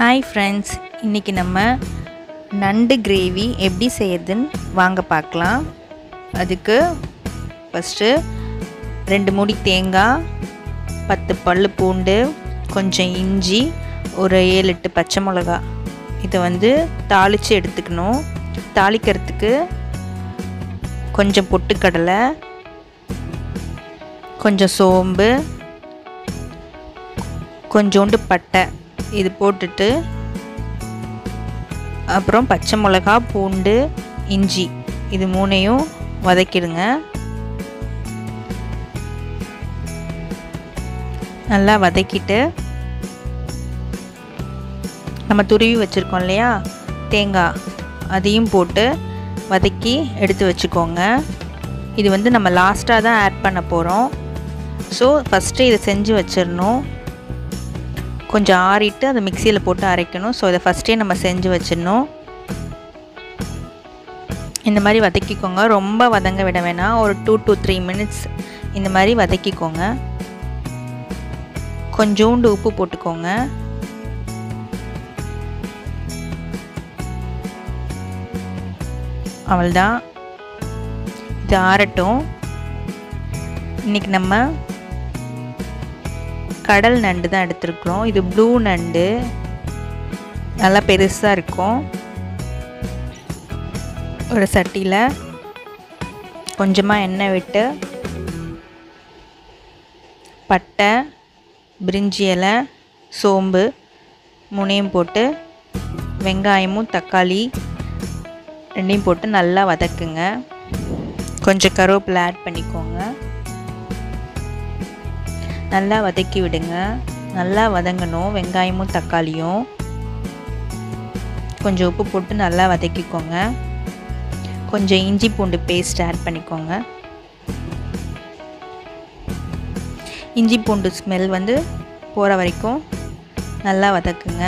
hi friends இன்றைக்கி நம்ம நண்டு கிரேவி எப்படி செய்யறதுன்னு வாங்க பார்க்கலாம் அதுக்கு ஃபஸ்ட்டு ரெண்டு மூடி தேங்காய் பத்து பல் பூண்டு கொஞ்சம் இஞ்சி ஒரு ஏழு எட்டு பச்சை மிளகா இதை வந்து தாளித்து எடுத்துக்கணும் தாளிக்கிறதுக்கு கொஞ்சம் பொட்டுக்கடலை கொஞ்சம் சோம்பு கொஞ்சோண்டு பட்டை இது போட்டுட்டு அப்புறம் பச்சை மிளகா பூண்டு இஞ்சி இது மூணையும் வதக்கிடுங்க நல்லா வதக்கிட்டு நம்ம துருவி வச்சுருக்கோம் இல்லையா தேங்காய் அதையும் போட்டு வதக்கி எடுத்து வச்சுக்கோங்க இது வந்து நம்ம லாஸ்ட்டாக தான் ஆட் பண்ண போகிறோம் ஸோ ஃபஸ்ட்டு இதை செஞ்சு வச்சிடணும் கொஞ்சம் ஆறிட்டு அதை மிக்சியில் போட்டு அரைக்கணும் ஸோ இதை ஃபஸ்ட்டே நம்ம செஞ்சு வச்சிடணும் இந்த மாதிரி வதக்கிக்கோங்க ரொம்ப வதங்க விட வேணாம் ஒரு டூ டு த்ரீ மினிட்ஸ் இந்த மாதிரி வதக்கிக்கோங்க கொஞ்சோண்டு உப்பு போட்டுக்கோங்க அவள்தான் இது ஆறட்டும் இன்றைக்கி நம்ம கடல் நண்டு தான் எடுத்துருக்குறோம் இது ப்ளூ நண்டு நல்லா பெருசாக இருக்கும் ஒரு சட்டியில் கொஞ்சமாக எண்ணெய் விட்டு பட்டை பிரிஞ்சி இலை சோம்பு முனையும் போட்டு வெங்காயமும் தக்காளி ரெண்டையும் போட்டு நல்லா வதக்குங்க கொஞ்சம் கருவேப்பிலை ஆட் பண்ணிக்கோங்க நல்லா வதக்கி விடுங்க நல்லா வதங்கணும் வெங்காயமும் தக்காளியும் கொஞ்சம் உப்பு போட்டு நல்லா வதக்கிக்கோங்க கொஞ்சம் இஞ்சி பூண்டு பேஸ்ட் ஆட் பண்ணிக்கோங்க இஞ்சி பூண்டு ஸ்மெல் வந்து போகிற வரைக்கும் நல்லா வதக்குங்க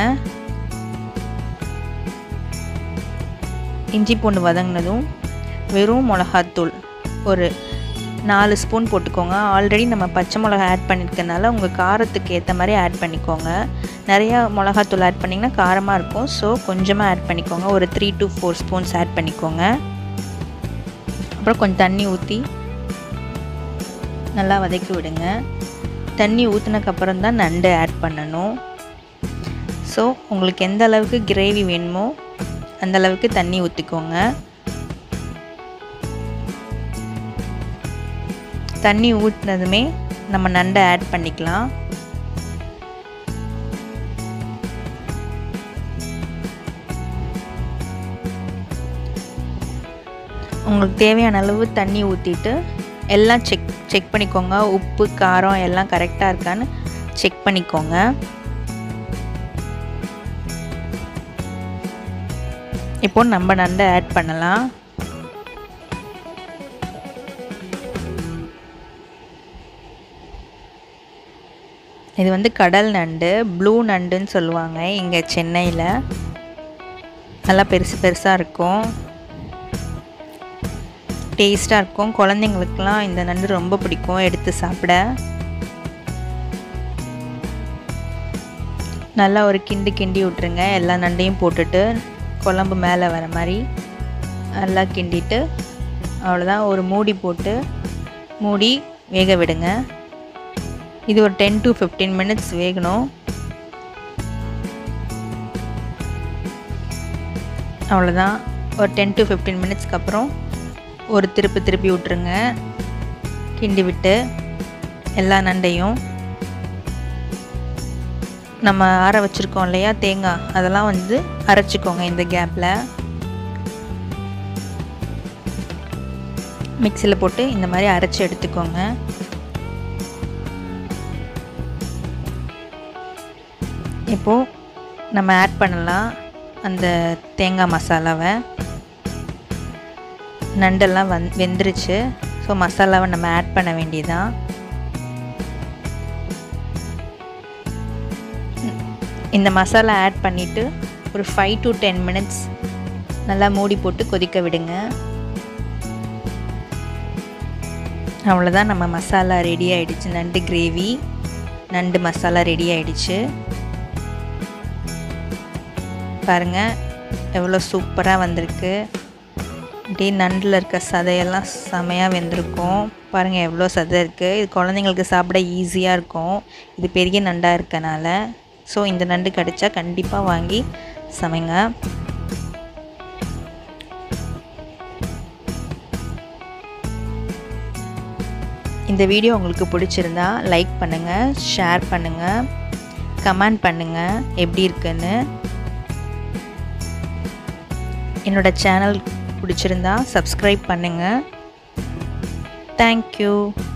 இஞ்சி பூண்டு வதங்கினதும் வெறும் மிளகாத்தூள் ஒரு நாலு ஸ்பூன் போட்டுக்கோங்க ஆல்ரெடி நம்ம பச்சை மிளகா ஆட் பண்ணியிருக்கனால உங்கள் காரத்துக்கு ஏற்ற மாதிரி ஆட் பண்ணிக்கோங்க நிறையா மிளகாத்தூள் ஆட் பண்ணிங்கன்னா காரமாக இருக்கும் ஸோ கொஞ்சமாக ஆட் பண்ணிக்கோங்க ஒரு three to four spoons add பண்ணிக்கோங்க அப்புறம் கொஞ்சம் தண்ணி ஊற்றி நல்லா வதக்கி விடுங்க தண்ணி ஊற்றினக்கப்புறம் தான் நண்டு ஆட் பண்ணணும் ஸோ உங்களுக்கு எந்த அளவுக்கு கிரேவி வேணுமோ அந்த அளவுக்கு தண்ணி ஊற்றிக்கோங்க தண்ணி ஊற்றினதுமே நம்ம நண்டை ஆட் பண்ணிக்கலாம் உங்களுக்கு தேவையான அளவு தண்ணி ஊற்றிட்டு எல்லாம் செக் செக் பண்ணிக்கோங்க உப்பு காரம் எல்லாம் கரெக்டாக இருக்கான்னு செக் பண்ணிக்கோங்க இப்போ நம்ம நண்டை ஆட் பண்ணலாம் இது வந்து கடல் நண்டு ப்ளூ நண்டுன்னு சொல்லுவாங்க இங்கே சென்னையில் நல்லா பெருசு பெருசாக இருக்கும் டேஸ்ட்டாக இருக்கும் குழந்தைங்களுக்கெலாம் இந்த நண்டு ரொம்ப பிடிக்கும் எடுத்து சாப்பிட நல்லா ஒரு கிண்டு கிண்டி விட்ருங்க எல்லா நண்டையும் போட்டுட்டு குழம்பு மேலே வர மாதிரி நல்லா கிண்டிட்டு அவ்வளோதான் ஒரு மூடி போட்டு மூடி வேக விடுங்க இது ஒரு டென் டு ஃபிஃப்டீன் மினிட்ஸ் வேகணும் அவ்வளோதான் ஒரு டென் டு ஃபிஃப்டீன் மினிட்ஸ்க்கு அப்புறம் ஒரு திருப்பி திருப்பி விட்ருங்க கிண்டி விட்டு எல்லா நண்டையும் நம்ம அரை வச்சுருக்கோம் இல்லையா தேங்காய் அதெல்லாம் வந்து அரைச்சிக்கோங்க இந்த கேப்பில் மிக்சியில் போட்டு இந்த மாதிரி அரைச்சி எடுத்துக்கோங்க இப்போது நம்ம ஆட் பண்ணலாம் அந்த தேங்காய் மசாலாவை நண்டெல்லாம் வந் வெந்துருச்சு ஸோ மசாலாவை நம்ம ஆட் பண்ண வேண்டியதான் இந்த மசாலா ஆட் பண்ணிவிட்டு ஒரு ஃபைவ் டு டென் மினிட்ஸ் நல்லா மூடி போட்டு கொதிக்க விடுங்க அவ்வளோதான் நம்ம மசாலா ரெடி ஆகிடுச்சு நண்டு கிரேவி நண்டு மசாலா ரெடி ஆகிடுச்சு பாருங்கள் எவ்வளோ சூப்பராக வந்திருக்கு அப்படியே நண்டில் இருக்க சதையெல்லாம் செமையாக வெந்திருக்கும் பாருங்கள் எவ்வளோ சதை இருக்குது இது குழந்தைங்களுக்கு சாப்பிட ஈஸியாக இருக்கும் இது பெரிய நண்டாக இருக்கனால ஸோ இந்த நண்டு கிடச்சா கண்டிப்பாக வாங்கி சமைங்க இந்த வீடியோ உங்களுக்கு பிடிச்சிருந்தா லைக் பண்ணுங்கள் ஷேர் பண்ணுங்கள் கமெண்ட் பண்ணுங்கள் எப்படி இருக்குன்னு என்னோடய சேனல் பிடிச்சிருந்தா சப்ஸ்கிரைப் பண்ணுங்கள் தேங்க்யூ